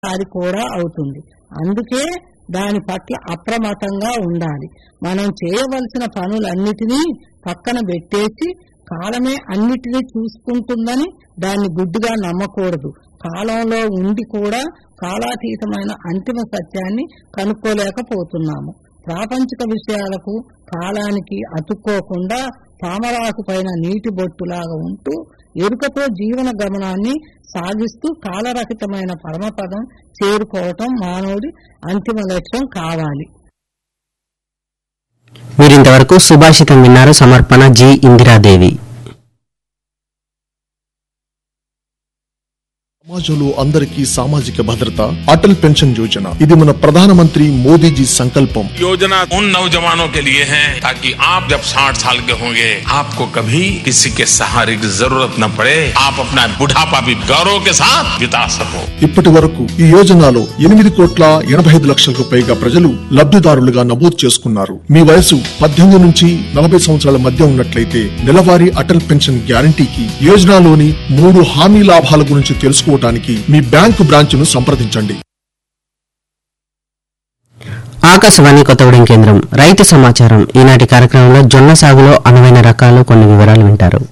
అది కూడా అవుతుంది అందుకే దాని పట్ల అప్రమత్తంగా ఉండాలి మనం చేయవలసిన పనులన్నిటినీ పక్కన పెట్టేసి కాలమే అన్నిటినీ చూసుకుంటుందని దాన్ని గుడ్డిగా నమ్మకూడదు కాలంలో ఉండి కూడా కాలాతీతమైన అంతిమ సత్యాన్ని కనుక్కోలేకపోతున్నాము ప్రాపంచిక విషయాలకు కాలానికి అతుక్కోకుండా తామరాకు పైన నీటి బొట్టులాగా ఉంటూ ఎరుకతో జీవన గమనాన్ని సాగిస్తూ కాలరహితమైన పరమపదం చేరుకోవటం మానవుడి అంతిమ లక్ష్యం కావాలి మీరింతవరకు సుభాషితం విన్నారు సమర్పణ జి ఇందిరాదేవి సమాజంలో అందరికీ సామాజిక భద్రత అటల్ పెన్షన్ యోజన ఇది మన ప్రధానమంత్రి మోదీజీ సంకల్పం योजना उन नौजवानों के लिए है ताकि आप जब 60 साल के होंगे आपको कभी किसी के सहारे की जरूरत न पड़े आप अपना बुढ़ापा भी गौरव के साथ बिता सको ఇప్పటి వరకు ఈ యోజనలో ఎనిమిది కోట్ల ఎనభై ఐదు లక్షలకు పైగా ప్రజలు లబ్ధిదారులుగా నమోదు చేసుకున్నారు మీ వయసు పద్దెనిమిది నుంచి నలభై సంవత్సరాల మధ్య ఉన్నట్లయితే నెలవారీ అటల్ పెన్షన్ గ్యారంటీకి యోజనలోని మూడు హామీ లాభాల గురించి తెలుసుకోవటానికి మీ బ్యాంకు బ్రాంచ్ను సంప్రదించండి ఆకాశవాణి కొత్తగూడెం కేంద్రం రైతు సమాచారం ఈనాటి కార్యక్రమంలో జొన్న సాగులో అనువైన రకాలు కొన్ని వివరాలు వింటారు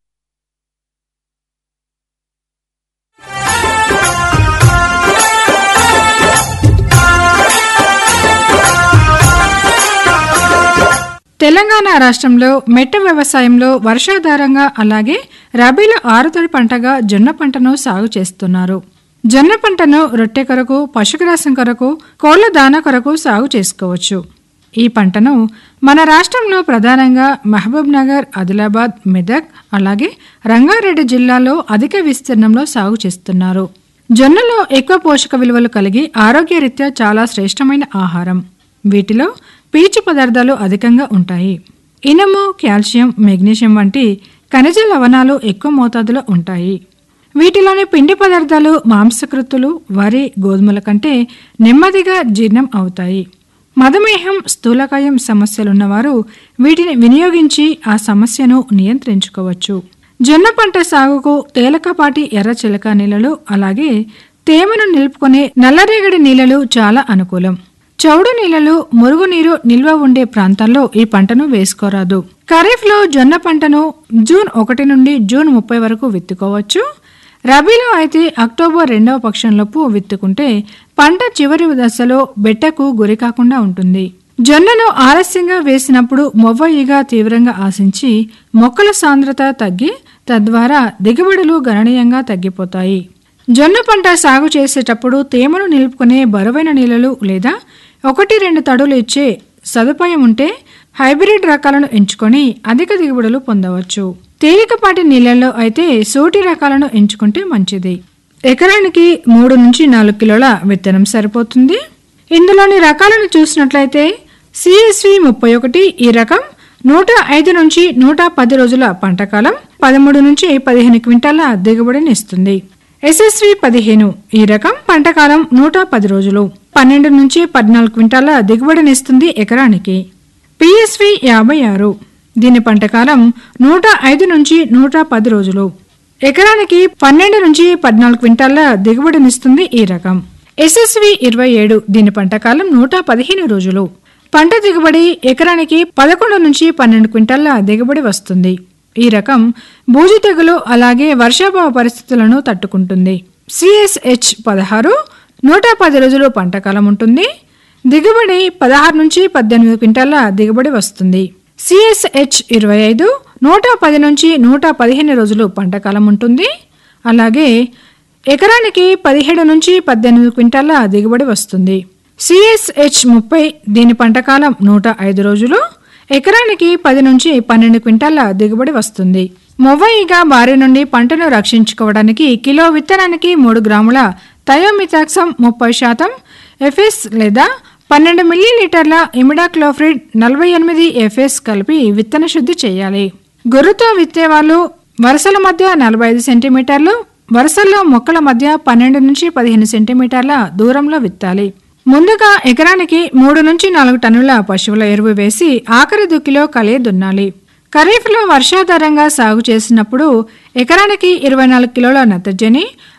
తెలంగాణ రాష్ట్రంలో మెట్ట వ్యవసాయంలో వర్షాధారంగా అలాగే రబీలో ఆరుతడి పంటగా జొన్న పంటను సాగు చేస్తున్నారు జొన్న పంటను రొట్టె కొరకు పశుగ్రాసం కొరకు కోళ్ల దాన కొరకు సాగు చేసుకోవచ్చు ఈ పంటను మన రాష్ట్రంలో ప్రధానంగా మహబూబ్ నగర్ ఆదిలాబాద్ మెదక్ అలాగే రంగారెడ్డి జిల్లాలో అధిక విస్తీర్ణంలో సాగు చేస్తున్నారు జొన్నలో ఎక్కువ పోషక విలువలు కలిగి ఆరోగ్యరీత్యా చాలా శ్రేష్టమైన ఆహారం వీటిలో పీచు పదార్థాలు అధికంగా ఉంటాయి ఇనుము కాల్షియం మెగ్నీషియం వంటి ఖనిజ లవణాలు ఎక్కువ మోతాదులో ఉంటాయి వీటిలోని పిండి పదార్థాలు మాంసకృతులు వరి గోధుమల కంటే నెమ్మదిగా జీర్ణం అవుతాయి మధుమేహం స్థూలకాయం సమస్యలున్నవారు వీటిని వినియోగించి ఆ సమస్యను నియంత్రించుకోవచ్చు జొన్న పంట సాగుకు తేలికపాటి ఎర్ర చిలక నీళ్లు అలాగే తేమను నిలుపుకునే నల్లరేగడి నీళ్లు చాలా అనుకూలం చౌడు నీళ్లలో మురుగునీరు నిల్వ ఉండే ప్రాంతాల్లో ఈ పంటను వేసుకోరాదు ఖరీఫ్ లో జొన్న పంటను జూన్ ఒకటి నుండి జూన్ ముప్పై వరకు విత్తుకోవచ్చు రబీలో అయితే అక్టోబర్ రెండవ పక్షంలోపు విత్తుకుంటే పంట చివరి దశలో బెట్టకు గురి కాకుండా ఉంటుంది జొన్నను ఆలస్యంగా వేసినప్పుడు మొవ్వ ఈగ తీవ్రంగా ఆశించి మొక్కల సాంద్రత తగ్గి తద్వారా దిగుబడులు గణనీయంగా తగ్గిపోతాయి జొన్న పంట సాగు చేసేటప్పుడు తేమను నిలుపుకునే బరువైన నీళ్లు లేదా ఒకటి రెండు తడులు ఇచ్చే సదుపాయం ఉంటే హైబ్రిడ్ రకాలను ఎంచుకొని అధిక దిగుబడులు పొందవచ్చు తేలికపాటి నీళ్లలో అయితే సూటి రకాలను ఎంచుకుంటే మంచిది ఎకరానికి మూడు నుంచి నాలుగు కిలోల విత్తనం సరిపోతుంది ఇందులోని రకాలను చూసినట్లయితే సిఎస్వి ముప్పై ఒకటి ఈ రకం నూట ఐదు నుంచి నూట పది రోజుల పంటకాలం పదమూడు నుంచి పదిహేను క్వింటాల దిగుబడిని ఇస్తుంది ఎస్ఎస్వి పదిహేను ఈ రకం పంటకాలం నూట పది రోజులు పన్నెండు నుంచి పద్నాలుగు క్వింటాల దిగుబడినిస్తుంది ఎకరానికి పిఎస్వి యాభై ఆరు దీని పంటకాలం నూట ఐదు నుంచి నూట పది రోజులు ఎకరానికి పన్నెండు నుంచి పద్నాలుగు క్వింటాల దిగుబడినిస్తుంది ఈ రకం ఎస్ఎస్వి ఇరవై ఏడు దీని పంటకాలం నూట పదిహేను రోజులు పంట దిగుబడి ఎకరానికి పదకొండు నుంచి పన్నెండు క్వింటాల దిగుబడి వస్తుంది ఈ రకం బూజు తెగులు అలాగే వర్షాభావ పరిస్థితులను తట్టుకుంటుంది సిఎస్హెచ్ పదహారు నూట పది రోజులు పంటకాలం ఉంటుంది దిగుబడి పదహారు నుంచి పద్దెనిమిది క్వింటాల దిగుబడి వస్తుంది సిఎస్హెచ్ ఇరవై ఐదు నూట పది నుంచి నూట పదిహేను రోజులు పంటకాలం ఉంటుంది అలాగే ఎకరానికి పదిహేడు నుంచి పద్దెనిమిది క్వింటాల దిగుబడి వస్తుంది సిఎస్హెచ్ ముప్పై దీని పంటకాలం నూట ఐదు రోజులు ఎకరానికి పది నుంచి పన్నెండు క్వింటాల దిగుబడి వస్తుంది మొవ్వయిగా బారి నుండి పంటను రక్షించుకోవడానికి కిలో విత్తనానికి మూడు గ్రాముల థయోమితాక్సం ముప్పై శాతం ఎఫ్ఎస్ లేదా పన్నెండు మిల్లీలీటర్ల ఇమిడాక్లోఫ్రిడ్ నలభై ఎనిమిది ఎఫ్ఎస్ కలిపి విత్తన శుద్ధి చేయాలి గొర్రుతో విత్తేవాళ్ళు వరుసల మధ్య నలభై ఐదు సెంటీమీటర్లు వరుసల్లో మొక్కల మధ్య పన్నెండు నుంచి పదిహేను సెంటీమీటర్ల దూరంలో విత్తాలి ముందుగా ఎకరానికి మూడు నుంచి నాలుగు టన్నుల పశువుల ఎరువు వేసి ఆఖరి దుక్కిలో కలియ దున్నాలి ఖరీఫ్లో వర్షాధారంగా సాగు చేసినప్పుడు ఎకరానికి ఇరవై నాలుగు కిలోల నత్రజని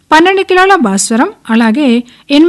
పన్నెండు కిలోల భాస్వరం అలాగే ఎనిమిది